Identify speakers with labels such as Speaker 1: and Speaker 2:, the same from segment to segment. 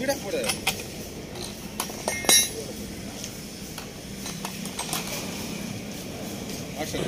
Speaker 1: speedo போடு action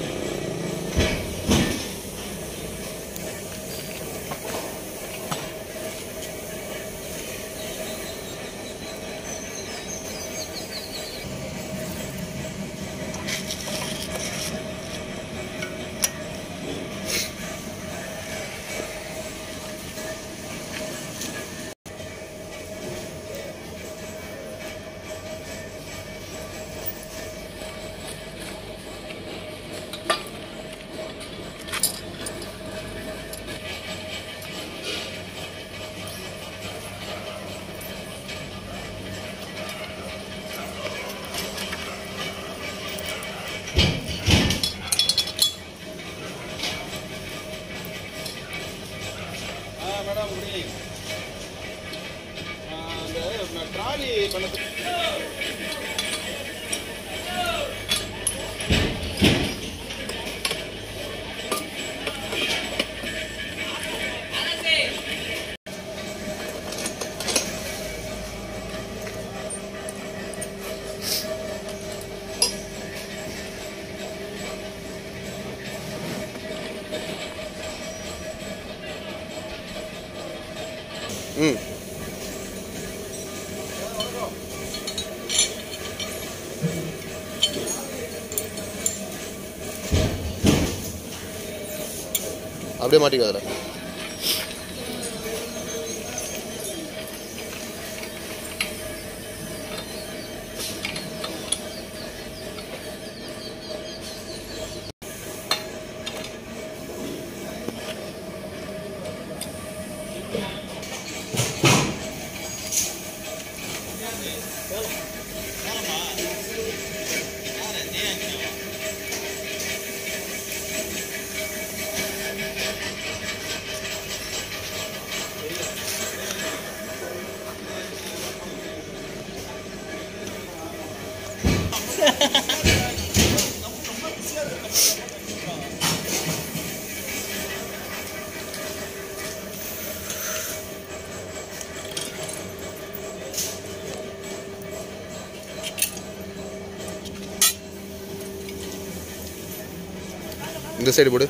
Speaker 1: ஆ madam good evening அந்த ட்ராலி பண்ண
Speaker 2: ம் அப்படியே மாட்டிக்கோ அதில் இந்த சைடு போடு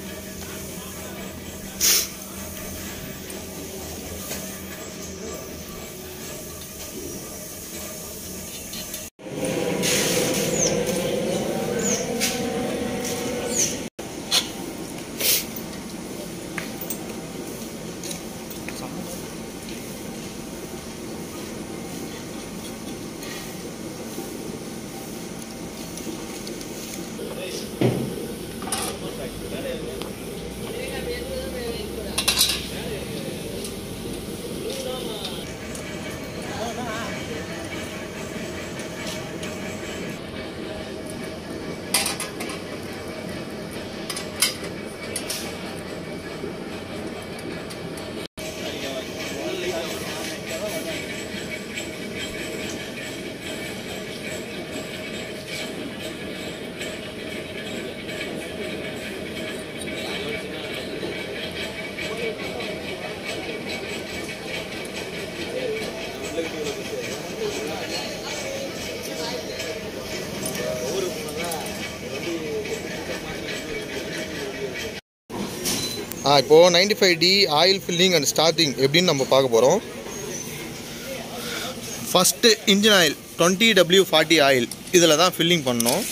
Speaker 2: ஆ இப்போது ninety five T oil filling and starting எப்படின்னு நம்ம பார்க்க போகிறோம் first engine oil twenty W forty oil இதில் தான் ஃபில்லிங் பண்ணணும்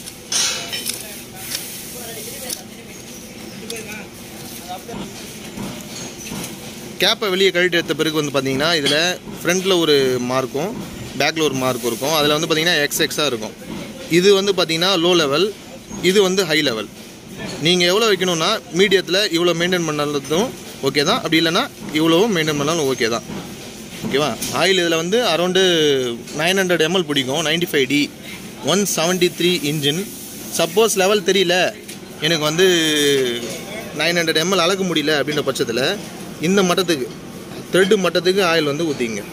Speaker 2: கேப்பை வெளியே கழட்டி எடுத்த பிறகு வந்து பார்த்தீங்கன்னா இதில் ஃப்ரண்ட்டில் ஒரு மார்க்கும் பேக்கில் ஒரு மார்க் இருக்கும் அதில் வந்து பார்த்தீங்கன்னா எக்ஸ் எக்ஸாக இருக்கும் இது வந்து பார்த்தீங்கன்னா லோ லெவல் இது வந்து ஹை லெவல் நீங்கள் எவ்வளோ வைக்கணும்னா மீடியத்தில் இவ்வளோ மெயின்டைன் பண்ணாலும் ஓகே தான் அப்படி இல்லைன்னா இவ்வளோவும் மெயின்டைன் பண்ணாலும் ஓகே தான் ஓகேவா ஆயில் இதில் வந்து அரௌண்டு நைன் ஹண்ட்ரட் எம்எல் பிடிக்கும் ninety five T one seventy three engine suppose level தெரியல எனக்கு வந்து நைன் ஹண்ட்ரட் எம்எல் அளக்க முடியல அப்படின்ற பட்சத்தில் இந்த மட்டத்துக்கு த்ரெட்டு மட்டத்துக்கு ஆயில் வந்து ஊற்றிங்க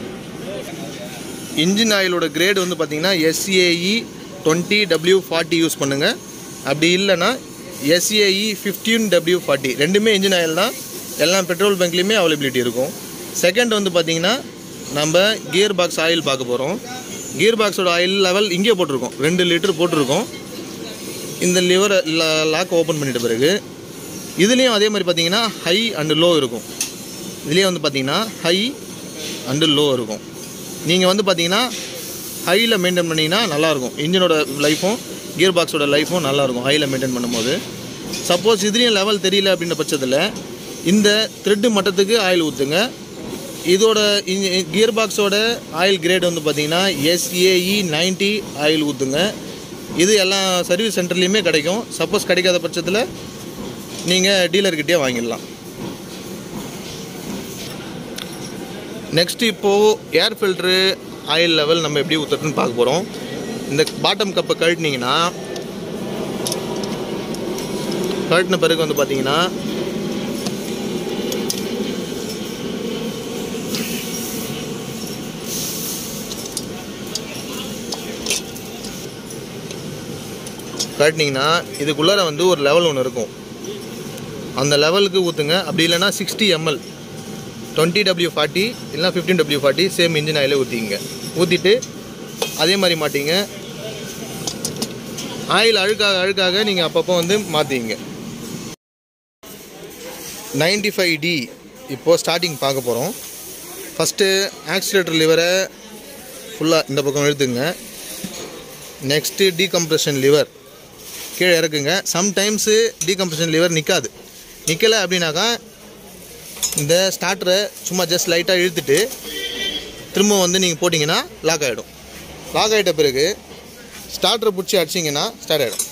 Speaker 2: இன்ஜின் ஆயிலோட கிரேட் வந்து பார்த்தீங்கன்னா SAE twenty W forty use பண்ணுங்கள் அப்படி இல்லைன்னா எஸ்ஏஇ ஃபிஃப்டீன் டபிள்யூ ஃபார்ட்டி ரெண்டுமே இன்ஜின் ஆயில் தான் எல்லா பெட்ரோல் பங்க்லேயுமே அவைலபிலிட்டி இருக்கும் செகண்ட் வந்து பார்த்தீங்கன்னா நம்ம கியர் பாக்ஸ் ஆயில் பார்க்க போகிறோம் கியர் பாக்ஸோட ஆயில் லெவல் இங்கே போட்டிருக்கோம் ரெண்டு லிட்டர் போட்டிருக்கோம் இந்த லிவரை லாக் ஓப்பன் பண்ணிட்ட பிறகு இதுலேயும் அதே மாதிரி பார்த்தீங்கன்னா ஹை அண்டு லோ இருக்கும் இதுலேயே வந்து பார்த்தீங்கன்னா ஹை அண்டு லோ இருக்கும் நீங்கள் வந்து பார்த்தீங்கன்னா ஹையில் மெயின்டைன் பண்ணிங்கன்னா நல்லாயிருக்கும் இன்ஜினோட லைஃப்பும் கியர் பாக்ஸோட லைஃப்பும் நல்லாயிருக்கும் ஹையில் மெயின்டைன் பண்ணும்போது சப்போஸ் இதுலேயும் லெவல் தெரியல அப்படின்ற பட்சத்தில் இந்த த்ரெட்டு மட்டத்துக்கு ஆயில் ஊற்றுங்க இதோட கியர் பாக்ஸோட ஆயில் கிரேட் வந்து பார்த்தீங்கன்னா எஸ்ஏஇ நைன்ட்டி ஆயில் ஊற்றுங்க இது எல்லா சர்வீஸ் சென்டர்லேயுமே கிடைக்கும் சப்போஸ் கிடைக்காத பட்சத்தில் நீங்கள் டீலர்கிட்டயே வாங்கிடலாம் நெக்ஸ்ட் இப்போது ஏர் ஃபில்ட்ரு ஆயில் லெவல் நம்ம எப்படி ஊற்றுறதுன்னு பார்க்க போகிறோம் இந்த பாட்டம் கப்பை கழட்டினீங்கன்னா கழட்டின பிறகு வந்து பார்த்தீங்கன்னா கழட்டினீங்கன்னா இதுக்குள்ளார வந்து ஒரு லெவல் ஒன்று இருக்கும் அந்த லெவலுக்கு ஊற்றுங்க அப்படி இல்லைன்னா sixty ML twenty W forty இல்லைனா fifteen W forty same engine ஆயிலே ஊற்றிங்க ஊற்றிட்டு அதே மாதிரி மாட்டிங்க ஆயில் அழுக்காக அழுக்காக நீங்கள் அப்பப்போ வந்து மாற்றிங்க நைன்டி ஃபைவ் டி இப்போது ஸ்டார்டிங் பார்க்க போகிறோம் ஃபஸ்ட்டு ஆக்சிலேட்டர் லிவரை ஃபுல்லாக இந்த பக்கம் இழுத்துங்க நெக்ஸ்ட்டு டீகம்ப்ரெஷன் லிவர் கீழே இறக்குங்க சம்டைம்ஸு டீகம்ப்ரெஷன் லிவர் நிற்காது நிற்கலை அப்படின்னாக்கா இந்த ஸ்டார்டரை சும்மா ஜஸ்ட் லைட்டாக இழுத்துட்டு திரும்ப வந்து நீங்கள் போட்டிங்கன்னா லாக் ஆகிடும் லாக் ஆகிட்ட பிறகு ஸ்டார்டரை பிடிச்சி அடிச்சிங்கன்னா ஸ்டார்ட் ஆகிடும்